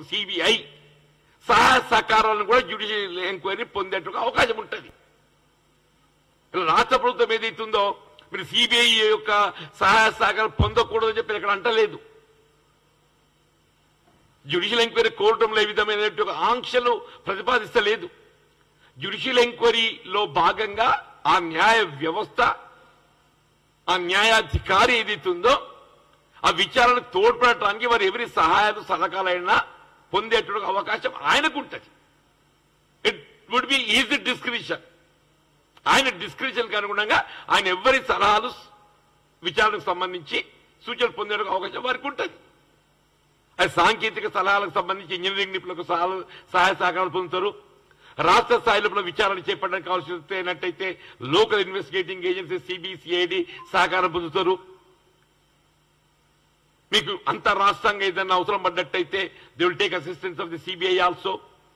CBI సహాయ సహకారాలను కూడా judicial enquiry పొందేట్టుగా అవకాశం ఉంటుంది ఇలా రాష్ట్ర ప్రభుత్వం ఏదైతుందో మీరు సిబిఐ యొక్క సహాయ సహకారం పొందకూడదని చెప్పి ఇక్కడ అంటలేదు జ్యుడిషియల్ ఎంక్వైరీ కోరటంలో ఏ విధమైన ఆంక్షలు ప్రతిపాదిస్తలేదు జ్యుడిషియల్ ఎంక్వైరీలో భాగంగా ఆ న్యాయ వ్యవస్థ ఆ న్యాయాధికారి ఏదైతుందో ఆ విచారణ తోడ్పడటానికి వారు ఎవరి సహాయాలు సలహాలైనా పొందేటువంటి అవకాశం ఆయనకు ఉంటుంది it would be easy description ఆయన డిస్క్రిప్షన్ అనుగుణంగా ఆయన ఎవరి సలహాలు విచారణకు సంబంధించి సూచనలు పొందేందుకు అవకాశం వారికి ఉంటుంది అది సాంకేతిక సలహాలకు సంబంధించి ఇంజనీరింగ్ నిపుణులకు సలహాలు సహాయ సహకారాలు పొందుతారు రాష్ట్ర స్థాయిలో విచారణ చేపట్టడానికి కావాల్సినట్టయితే లోకల్ ఇన్వెస్టిగేటింగ్ ఏజెన్సీ సిబిసిఐడి సహకారం పొందుతారు మీకు అంతరాష్ట్రంగా ఏదైనా అవసరం పడ్డట్టయితే they will take assistance of the CBI also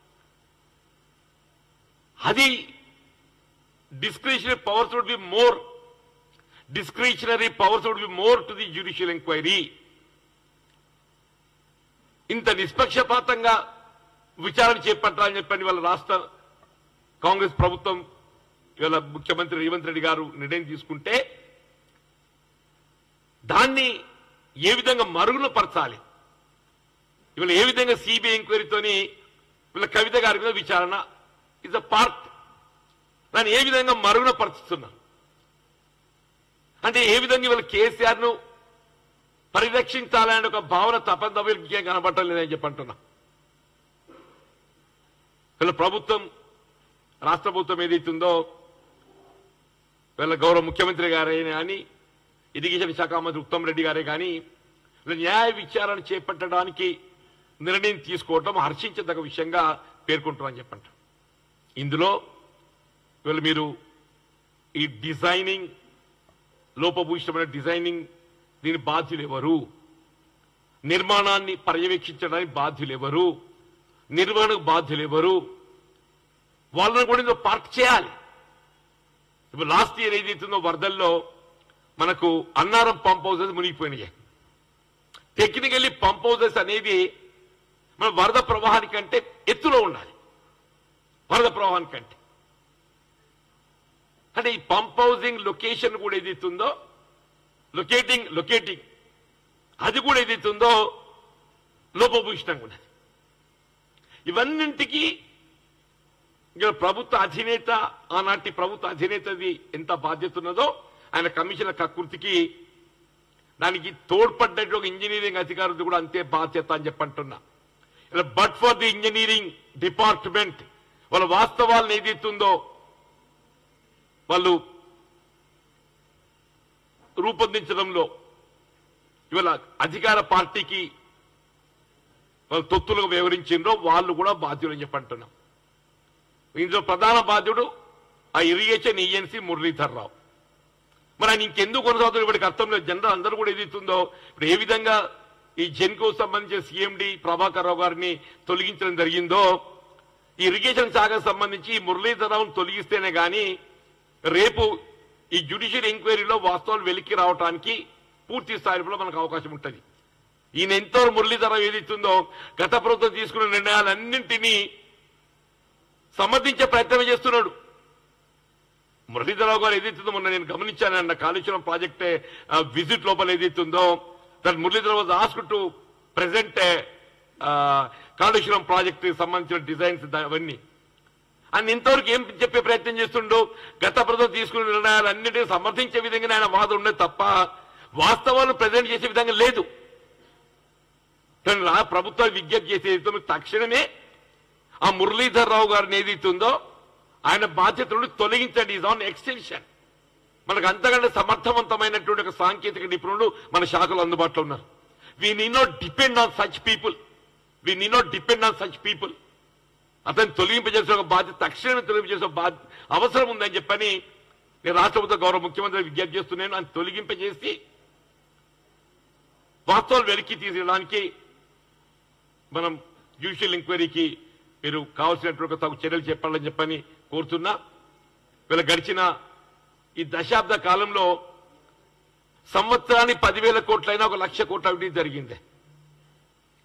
అది discretionary powers would be more discretionary powers would be more to the judicial inquiry ఇంత నిష్పక్షపాతంగా విచారణ చేపట్టాలని చెప్పని వాళ్ళ రాష్ట్ర కాంగ్రెస్ ప్రభుత్వం ఇవాళ ముఖ్యమంత్రి రేవంత్ రెడ్డి గారు నిర్ణయం తీసుకుంటే దాన్ని ఏ విధంగా మరుగున పరచాలి ఇవాళ ఏ విధంగా సిబిఐ ఎంక్వైరీతోని వీళ్ళ కవిత గారి మీద విచారణ ఇస్ అ పార్ట్ దాన్ని ఏ విధంగా మరుగున పరుస్తున్నారు అంటే ఏ విధంగా ఇవాళ కేసీఆర్ ను పరిరక్షించాలనే ఒక భావన తపన వీళ్ళకి కనబడటం లేదని చెప్పి అంటున్నా వీళ్ళ ప్రభుత్వం రాష్ట్ర ప్రభుత్వం ఏదైతుందో వీళ్ళ గౌరవ ముఖ్యమంత్రి గారే కానీ ఇరిగేషన్ శాఖ మంత్రి ఉత్తమ్ రెడ్డి గారే కానీ వీళ్ళ న్యాయ విచారణ చేపట్టడానికి నిర్ణయం తీసుకోవటం హర్షించదగ్గ విషయంగా పేర్కొంటామని చెప్పంట ఇందులో వీళ్ళు మీరు ఈ డిజైనింగ్ లోపభూయిష్టమైన డిజైనింగ్ దీని బాధ్యులు ఎవరు నిర్మాణాన్ని పర్యవేక్షించడానికి బాధ్యులు ఎవరు నిర్వహణకు బాధ్యులు ఎవరు వాళ్ళని కూడా ఇందులో పార్క్ చేయాలి ఇప్పుడు లాస్ట్ ఇయర్ ఏదైతుందో వరదల్లో మనకు అన్నారం పంప్ హౌసెస్ మునిగిపోయినాయి టెక్నికల్లీ పంప్ హౌసెస్ అనేది మన వరద ప్రవాహానికంటే ఎత్తులో ఉండాలి వరద ప్రవాహానికంటే అంటే ఈ పంప్ హౌసింగ్ లొకేషన్ కూడా ఏదైతుందో లొకేటింగ్ లొకేటింగ్ అది కూడా ఏదైతుందో లోపభూషితంగా ఉన్నది ఇవన్నింటికి ఇక్కడ ప్రభుత్వ అధినేత ఆనాటి ప్రభుత్వ అధినేతది ఎంత బాధ్యత ఉన్నదో ఆయన కమిషన్ల కకృతికి దానికి తోడ్పడ్డట్టు ఒక ఇంజనీరింగ్ అధికారులు కూడా అంతే బాధ్యత అని చెప్పంటున్నా ఇలా but for the engineering department వాళ్ళ వాస్తవాలను ఏదైతుందో వాళ్ళు రూపొందించడంలో ఇవాళ అధికార పార్టీకి వాళ్ళు తొత్తులుగా వివరించిండ్రో వాళ్ళు కూడా బాధ్యులని చెప్పంటున్నాం ఇందులో ప్రధాన బాధ్యుడు ఆ ఇరిగేషన్ ఏజెన్సీ మురళీధర్ రావు మరి ఆయన ఇంకెందుకు కొనసాగుతుంది ఇప్పటికి అర్థం లేదు జనరల్ అందరూ కూడా ఏదైతుందో ఇప్పుడు ఏ విధంగా ఈ జెన్కో సంబంధించిన సీఎండి ప్రభాకర్ రావు గారిని తొలగించడం జరిగిందో ఈ ఇరిగేషన్ శాఖకు సంబంధించి ఈ మురళీధర్ రావును తొలగిస్తేనే గాని రేపు ఈ జ్యుడిషియల్ ఎంక్వైరీలో వాస్తవాలు వెలికి రావడానికి పూర్తి స్థాయిలో మనకు అవకాశం ఉంటుంది ఈయన ఎంతో మురళీధరం ఏదైతుందో గత ప్రభుత్వం తీసుకున్న నిర్ణయాలన్నింటినీ సమర్థించే ప్రయత్నం చేస్తున్నాడు మురళీధరరావు గారు ఏదైతుందో మొన్న నేను గమనించాను అన్న కాళేశ్వరం ప్రాజెక్ట్ విజిట్ లోపల ఏదైతుందో that Muralidhar was ask to present Kaleshwaram project సంబంధించిన డిజైన్స్ అవన్నీ ఆయన ఇంతవరకు ఏం చెప్పే ప్రయత్నం చేస్తుండో గత ప్రభుత్వం తీసుకున్న నిర్ణయాలు అన్నింటినీ సమర్థించే విధంగానే ఆయన వాదం ఉన్నది తప్ప వాస్తవాలను ప్రజెంట్ చేసే విధంగా లేదు కానీ రా ప్రభుత్వాలు విజ్ఞప్తి చేసేది తక్షణమే ఆ మురళీధర్ రావు గారిని ఏదైతుందో ఆయన బాధ్యతలను తొలగించండి ఈజ్ ఆన్ ఎక్స్టెన్షన్ మనకు అంతకంటే సమర్థవంతమైనటువంటి ఒక సాంకేతిక నిపుణులు మన శాఖలో అందుబాటులో ఉన్నారు we need not depend on such people we need not depend on such people అతను తొలగింపజేసిన ఒక బాధ్యత తక్షణమే తొలగింపజేసిన బాధ్యత అవసరం ఉందని చెప్పని నేను రాష్ట్ర ప్రభుత్వ గౌరవ ముఖ్యమంత్రి విజ్ఞప్తి చేస్తున్నాను ఆయన తొలగింపజేసి వాస్తవాలు వెలికి తీసేయడానికి మనం జ్యుడిషియల్ ఎంక్వైరీకి మీరు కావాల్సినటువంటి తగు చర్యలు చెప్పాలని చెప్పని కోరుతున్నా వీళ్ళ గడిచిన ఈ దశాబ్ద కాలంలో సంవత్సరానికి పదివేల కోట్లైనా ఒక లక్ష కోట్ల అవినీతి జరిగింది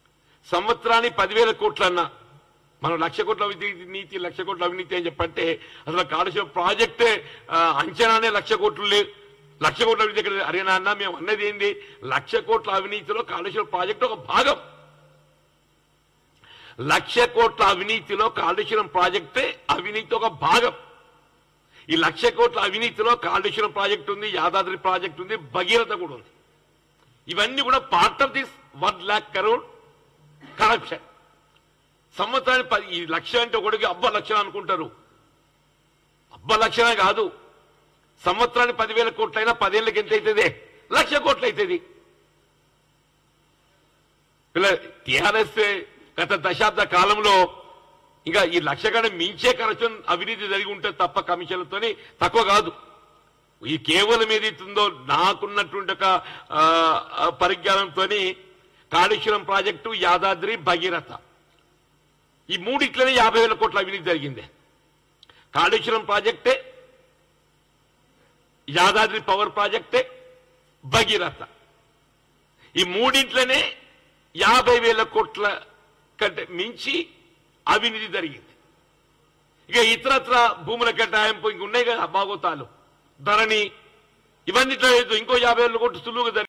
సంవత్సరానికి పదివేల కోట్లన్నా మనం లక్ష కోట్ల అవినీతి లక్ష కోట్ల అవినీతి అని చెప్పంటే అసలు కాలుష్యం ప్రాజెక్టే ఆ, అంచనానే లక్ష కోట్లు లేదు లక్ష కోట్ల అవినీతి ఎక్కడ అరే నాన్న మేము అన్నది ఏంది లక్ష కోట్ల అవినీతిలో కాలుష్యం ప్రాజెక్టు ఒక భాగం లక్ష కోట్ల అవినీతిలో కాళేశ్వరం ప్రాజెక్టే అవినీతి ఒక భాగం ఈ లక్ష కోట్ల అవినీతిలో కాళేశ్వరం ప్రాజెక్ట్ ఉంది యాదాద్రి ప్రాజెక్ట్ ఉంది భగీరథ కూడా ఉంది ఇవన్నీ కూడా part of this one lakh crore corruption సంవత్సరానికి పది ఈ లక్ష అంటే ఒకటికి అబ్బ లక్షలు అనుకుంటారు అబ్బ లక్షణ కాదు సంవత్సరానికి పదివేల కోట్లైనా పదేళ్ళకి ఎంత అవుతుంది లక్ష కోట్లు అవుతుంది ఇలా టిఆర్ఎస్ గత దశాబ్ద కాలంలో ఇంకా ఈ లక్ష కంటే మించే కరప్షన్ అవినీతి జరిగి ఉంటుంది తప్ప కమిషన్లతోని తక్కువ కాదు ఈ కేవలం ఏదైతుందో నాకున్నటువంటి ఒక ఆ, ఆ, పరిజ్ఞానంతో కాళేశ్వరం ప్రాజెక్టు యాదాద్రి భగీరథ ఈ మూడిట్లనే యాభై వేల కోట్ల అవినీతి జరిగింది కాళేశ్వరం ప్రాజెక్టే యాదాద్రి పవర్ ప్రాజెక్టే భగీరథ ఈ మూడింట్లోనే యాభై వేల కోట్ల కంటే మించి అవినీతి జరిగింది ఇక ఇతరత్ర భూముల కేటాయింపు ఇంక ఉన్నాయి కదా బాగోతాలు ధరణి ఇవన్నీ ఇట్లా లేదు ఇంకో యాభై వేల కోట్లు సులువుగా జరిగింది